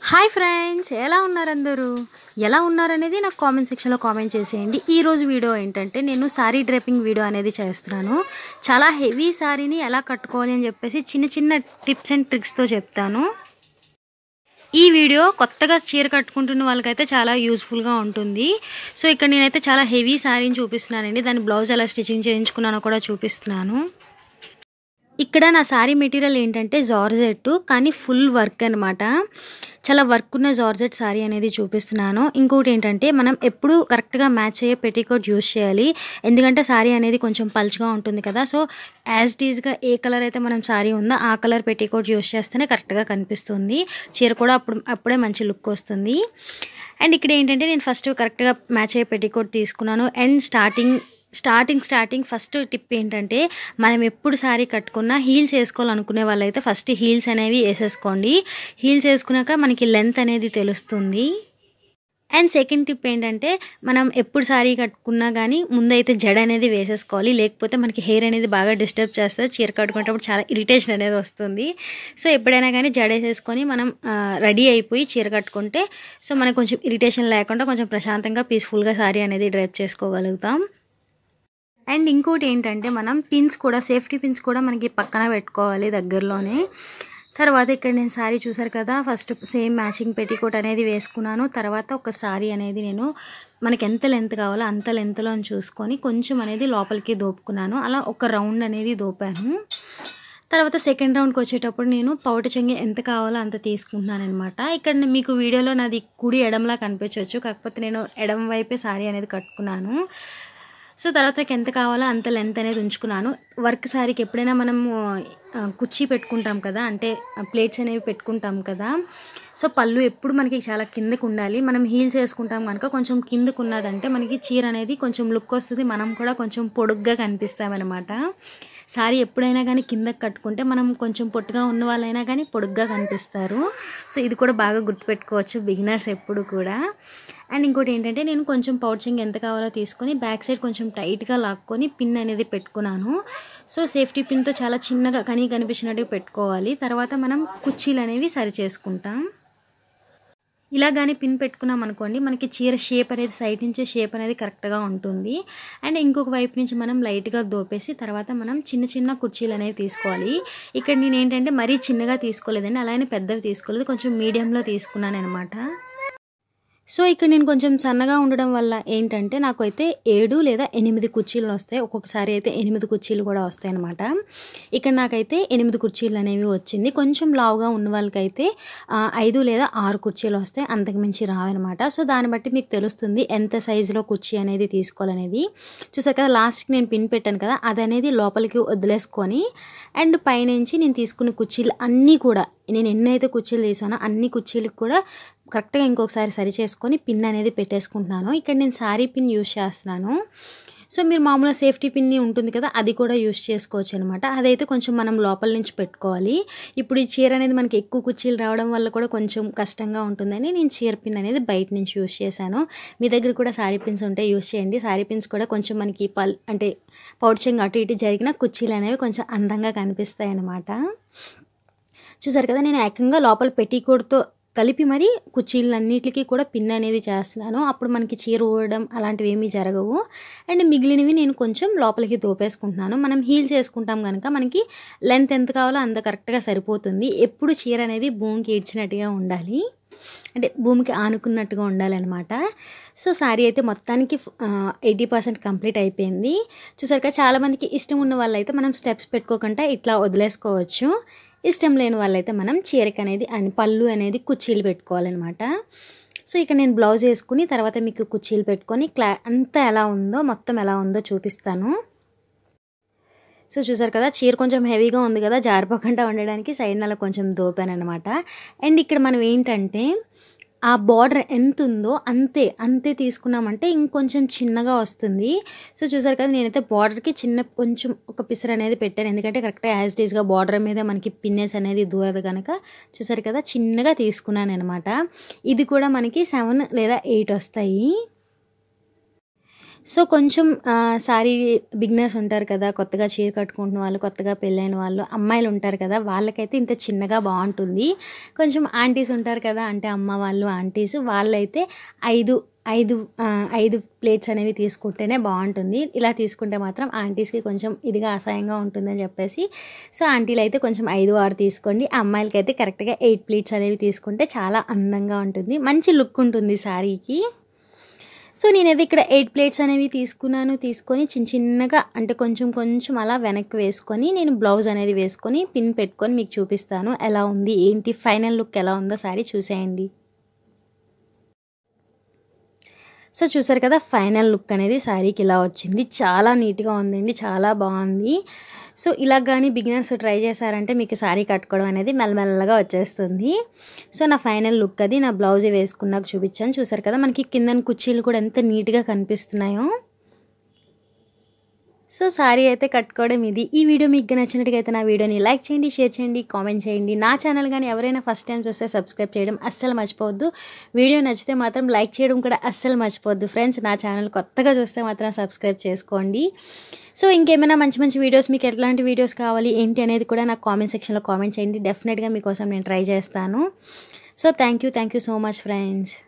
hi friends ఎలా ఉన్నారు అందరూ ఎలా ఉన్నారనేది నాకు కామెంట్ సెక్షన్లో కామెంట్ చేసేయండి ఈ రోజు వీడియో ఏంటంటే నేను సారీ డ్రేపింగ్ వీడియో అనేది చేస్తున్నాను చాలా హెవీ సారీని ఎలా కట్టుకోవాలి అని చెప్పేసి చిన్న చిన్న టిప్స్ అండ్ ట్రిక్స్తో చెప్తాను ఈ వీడియో కొత్తగా చీర కట్టుకుంటున్న వాళ్ళకైతే చాలా యూస్ఫుల్గా ఉంటుంది సో ఇక్కడ నేనైతే చాలా హెవీ శారీని చూపిస్తున్నానండి దాని బ్లౌజ్ ఎలా స్టిచ్చింగ్ చేయించుకున్నానో కూడా చూపిస్తున్నాను ఇక్కడ నా శారీ మెటీరియల్ ఏంటంటే జార్జెట్ కానీ ఫుల్ వర్క్ అనమాట చాలా వర్క్ ఉన్న జార్జెట్ శారీ అనేది చూపిస్తున్నాను ఇంకోటి ఏంటంటే మనం ఎప్పుడు కరెక్ట్గా మ్యాచ్ అయ్యే పెట్టికోట్ యూస్ చేయాలి ఎందుకంటే శారీ అనేది కొంచెం పల్చగా ఉంటుంది కదా సో యాజ్ టీజ్గా ఏ కలర్ అయితే మనం శారీ ఉందో ఆ కలర్ పెట్టికోట్ యూస్ చేస్తేనే కరెక్ట్గా కనిపిస్తుంది చీర కూడా అప్పుడు అప్పుడే మంచి లుక్ వస్తుంది అండ్ ఇక్కడ ఏంటంటే నేను ఫస్ట్ కరెక్ట్గా మ్యాచ్ అయ్యే పెట్టికోట్ తీసుకున్నాను and starting starting starting first tip ఏంటంటే మనం ఎప్పుడు సారీ కట్టుకున్నా హీల్స్ వేసుకోవాలనుకునే వాళ్ళైతే ఫస్ట్ హీల్స్ అనేవి వేసేసుకోండి హీల్స్ వేసుకున్నాక మనకి లెంత్ అనేది తెలుస్తుంది అండ్ సెకండ్ టిప్ ఏంటంటే మనం ఎప్పుడు సారీ కట్టుకున్నా కానీ ముందైతే జడ అనేది వేసేసుకోవాలి లేకపోతే మనకి హెయిర్ అనేది బాగా డిస్టర్బ్ చేస్తుంది చీర కట్టుకునేటప్పుడు చాలా ఇరిటేషన్ అనేది వస్తుంది సో ఎప్పుడైనా కానీ జడ వేసేసుకొని మనం రెడీ అయిపోయి చీర కట్టుకుంటే సో మనకు కొంచెం ఇరిటేషన్ లేకుండా కొంచెం ప్రశాంతంగా పీస్ఫుల్గా సారీ అనేది డ్రైప్ చేసుకోగలుగుతాం అండ్ ఇంకోటి ఏంటంటే మనం పిన్స్ కూడా సేఫ్టీ పిన్స్ కూడా మనకి పక్కన పెట్టుకోవాలి దగ్గరలోనే తర్వాత ఇక్కడ నేను శారీ చూసారు కదా ఫస్ట్ సేమ్ మ్యాచింగ్ పెట్టికోట్ అనేది వేసుకున్నాను తర్వాత ఒక శారీ అనేది నేను మనకి ఎంత లెంత్ కావాలో అంత లెంత్లో చూసుకొని కొంచెం అనేది లోపలికి దోపుకున్నాను అలా ఒక రౌండ్ అనేది దోపాను తర్వాత సెకండ్ రౌండ్కి వచ్చేటప్పుడు నేను పౌట చెంగి ఎంత కావాలో అంత తీసుకుంటున్నాను అనమాట ఇక్కడ మీకు వీడియోలో నాది కుడి ఎడంలా కనిపించవచ్చు కాకపోతే నేను ఎడం వైపే శారీ అనేది కట్టుకున్నాను సో తర్వాత ఎంత కావాలో అంత లెంత్ అనేది ఉంచుకున్నాను వర్క్ సారీకి ఎప్పుడైనా మనము కుర్చీ పెట్టుకుంటాం కదా అంటే ప్లేట్స్ అనేవి పెట్టుకుంటాం కదా సో పళ్ళు ఎప్పుడు మనకి చాలా కిందకు ఉండాలి మనం హీల్స్ వేసుకుంటాం కనుక కొంచెం కిందకు ఉన్నదంటే మనకి చీర అనేది కొంచెం లుక్ వస్తుంది మనం కూడా కొంచెం పొడుగ్గా కనిపిస్తామన్నమాట సారీ ఎప్పుడైనా కానీ కిందకి కట్టుకుంటే మనం కొంచెం పొట్టుగా ఉన్న వాళ్ళైనా కానీ పొడుగ్గా కనిపిస్తారు సో ఇది కూడా బాగా గుర్తుపెట్టుకోవచ్చు బిగినర్స్ ఎప్పుడు కూడా అండ్ ఇంకోటి ఏంటంటే నేను కొంచెం పౌచింగ్ ఎంత కావాలో తీసుకొని బ్యాక్ సైడ్ కొంచెం టైట్గా లాక్కొని పిన్ అనేది పెట్టుకున్నాను సో సేఫ్టీ పిన్తో చాలా చిన్నగా కనీ కనిపించినట్టుగా పెట్టుకోవాలి తర్వాత మనం కుర్చీలు అనేవి సరి చేసుకుంటాం ఇలా కానీ పిన్ పెట్టుకున్నాం అనుకోండి మనకి చీర షేప్ అనేది సైడ్ నుంచి షేప్ అనేది కరెక్ట్గా ఉంటుంది అండ్ ఇంకొక వైపు నుంచి మనం లైట్గా దోపేసి తర్వాత మనం చిన్న చిన్న కుర్చీలు అనేవి తీసుకోవాలి ఇక్కడ నేను ఏంటంటే మరీ చిన్నగా తీసుకోలేదండి అలానే పెద్దవి తీసుకోలేదు కొంచెం మీడియంలో తీసుకున్నాను అనమాట సో ఇక్కడ నేను కొంచెం సన్నగా ఉండడం వల్ల ఏంటంటే నాకు అయితే ఏడు లేదా ఎనిమిది కుర్చీలు వస్తాయి ఒక్కొక్కసారి అయితే ఎనిమిది కుర్చీలు కూడా వస్తాయి అనమాట ఇక్కడ నాకైతే ఎనిమిది కుర్చీలు అనేవి వచ్చింది కొంచెం లావుగా ఉన్న వాళ్ళకైతే ఐదు లేదా ఆరు కుర్చీలు వస్తాయి అంతకు మించి రావన్నమాట సో దాన్ని బట్టి మీకు తెలుస్తుంది ఎంత సైజులో కుర్చీ అనేది తీసుకోవాలనేది చూసారు కదా లాస్ట్కి నేను పిన్ పెట్టాను కదా అది అనేది లోపలికి వదిలేసుకొని అండ్ పైనుంచి నేను తీసుకున్న కుర్చీలు అన్నీ కూడా నేను ఎన్నైతే కుర్చీలు తీసానో అన్ని కుర్చీలకు కూడా కరెక్ట్గా ఇంకొకసారి సరి చేసుకొని పిన్ అనేది పెట్టేసుకుంటున్నాను ఇక్కడ నేను శారీ పిన్ యూస్ చేస్తున్నాను సో మీరు మామూలుగా సేఫ్టీ పిన్ని ఉంటుంది కదా అది కూడా యూస్ చేసుకోవచ్చు అనమాట అదైతే కొంచెం మనం లోపల నుంచి పెట్టుకోవాలి ఇప్పుడు ఈ చీర అనేది మనకి ఎక్కువ కుర్చీలు రావడం వల్ల కూడా కొంచెం కష్టంగా ఉంటుందని నేను చీర పిన్ అనేది బయట నుంచి యూస్ చేశాను మీ దగ్గర కూడా శారీ పిన్స్ ఉంటే యూస్ చేయండి శారీ పిన్స్ కూడా కొంచెం మనకి పల్ అంటే పౌడ్చింగ్ అటు ఇటు జరిగిన కుర్చీలు అనేవి కొంచెం అందంగా కనిపిస్తాయి అన్నమాట చూసారు కదా నేను ఏకంగా లోపల పెట్టికోడ్తో కలిపి మరి కుర్చీలన్నిటికీ కూడా పిన్ అనేది చేస్తున్నాను అప్పుడు మనకి చీర ఊడడం అలాంటివి ఏమీ జరగవు అండ్ మిగిలినవి నేను కొంచెం లోపలికి దోపేసుకుంటున్నాను మనం హీల్స్ వేసుకుంటాం కనుక మనకి లెంత్ ఎంత కావాలో అంత కరెక్ట్గా సరిపోతుంది ఎప్పుడు చీర అనేది భూమికి ఇడ్చినట్టుగా ఉండాలి అంటే భూమికి ఆనుకున్నట్టుగా ఉండాలన్నమాట సో శారీ అయితే మొత్తానికి ఎయిటీ పర్సెంట్ కంప్లీట్ అయిపోయింది చూసారుగా చాలామందికి ఇష్టం ఉన్న వాళ్ళైతే మనం స్టెప్స్ పెట్టుకోకుండా ఇట్లా వదిలేసుకోవచ్చు ఇష్టం లేని వాళ్ళైతే మనం చీరక అనేది అని పళ్ళు అనేది కుర్చీలు పెట్టుకోవాలన్నమాట సో ఇక నేను బ్లౌజ్ వేసుకుని తర్వాత మీకు కుర్చీలు పెట్టుకొని క్లా అంతా ఎలా ఉందో మొత్తం ఎలా ఉందో చూపిస్తాను సో చూసారు కదా చీర కొంచెం హెవీగా ఉంది కదా జారిపోకుండా ఉండడానికి సైడ్ నెల కొంచెం దోపాను అనమాట అండ్ ఇక్కడ మనం ఏంటంటే ఆ బార్డర్ ఎంత ఉందో అంతే అంతే తీసుకున్నామంటే ఇంకొంచెం చిన్నగా వస్తుంది సో చూసారు కదా నేనైతే బార్డర్కి చిన్న కొంచెం ఒక పిసర్ అనేది పెట్టాను ఎందుకంటే కరెక్ట్గా యాజ్ డీస్గా బార్డర్ మీద మనకి పిన్నెస్ అనేది దూరదు కనుక చూసారు కదా చిన్నగా తీసుకున్నాను అనమాట ఇది కూడా మనకి సెవెన్ లేదా ఎయిట్ వస్తాయి సో కొంచెం ఆ, శారీ బిగినర్స్ ఉంటారు కదా కొత్తగా చీర కట్టుకుంటున్న వాళ్ళు కొత్తగా పెళ్ళైన వాళ్ళు అమ్మాయిలు ఉంటారు కదా వాళ్ళకైతే ఇంత చిన్నగా బాగుంటుంది కొంచెం ఆంటీస్ ఉంటారు కదా అంటే అమ్మ వాళ్ళు ఆంటీస్ వాళ్ళైతే ఐదు ఐదు ఆ, ఐదు ప్లేట్స్ అనేవి తీసుకుంటేనే బాగుంటుంది ఇలా తీసుకుంటే మాత్రం ఆంటీస్కి కొంచెం ఇదిగా అసహ్యంగా ఉంటుందని చెప్పేసి సో ఆంటీలు అయితే కొంచెం ఐదు ఆరు తీసుకోండి అమ్మాయిలకి అయితే కరెక్ట్గా ఎయిట్ ప్లేట్స్ అనేవి తీసుకుంటే చాలా అందంగా ఉంటుంది మంచి లుక్ ఉంటుంది శారీకి సో నేనైతే ఇక్కడ ఎయిట్ ప్లేట్స్ అనేవి తీసుకున్నాను తీసుకొని చిన్న చిన్నగా అంటే కొంచెం కొంచెం అలా వెనక్కి వేసుకొని నేను బ్లౌజ్ అనేది వేసుకొని పిన్ పెట్టుకొని మీకు చూపిస్తాను ఎలా ఉంది ఏంటి ఫైనల్ లుక్ ఎలా ఉందో సారీ చూసేయండి సో చూసారు కదా ఫైనల్ లుక్ అనేది శారీకి ఇలా వచ్చింది చాలా నీట్గా ఉందండి చాలా బాగుంది సో ఇలా కానీ బిగినర్స్ ట్రై చేశారంటే మీకు శారీ కట్టుకోవడం అనేది మెల్లమెల్లగా వచ్చేస్తుంది సో నా ఫైనల్ లుక్ అది నా బ్లౌజ్ వేసుకున్నాక చూపించాను చూసారు కదా మనకి కిందన కుర్చీలు కూడా ఎంత నీట్గా కనిపిస్తున్నాయో సో సారీ అయితే కట్టుకోవడం ఇది ఈ వీడియో మీకు నచ్చినట్టుగా అయితే నా వీడియోని లైక్ చేయండి షేర్ చేయండి కామెంట్ చేయండి నా ఛానల్ కానీ ఎవరైనా ఫస్ట్ టైం చూస్తే సబ్స్క్రైబ్ చేయడం అస్సలు మర్చిపోవద్దు వీడియో నచ్చితే మాత్రం లైక్ చేయడం కూడా అస్సలు మర్చిపోవద్దు ఫ్రెండ్స్ నా ఛానల్ కొత్తగా చూస్తే మాత్రం సబ్స్క్రైబ్ చేసుకోండి సో ఇంకేమైనా మంచి మంచి వీడియోస్ మీకు ఎట్లాంటి వీడియోస్ కావాలి ఏంటి అనేది కూడా నాకు కామెంట్ సెక్షన్లో కామెంట్ చేయండి డెఫినెట్గా మీకోసం నేను ట్రై చేస్తాను so thank you thank you so much friends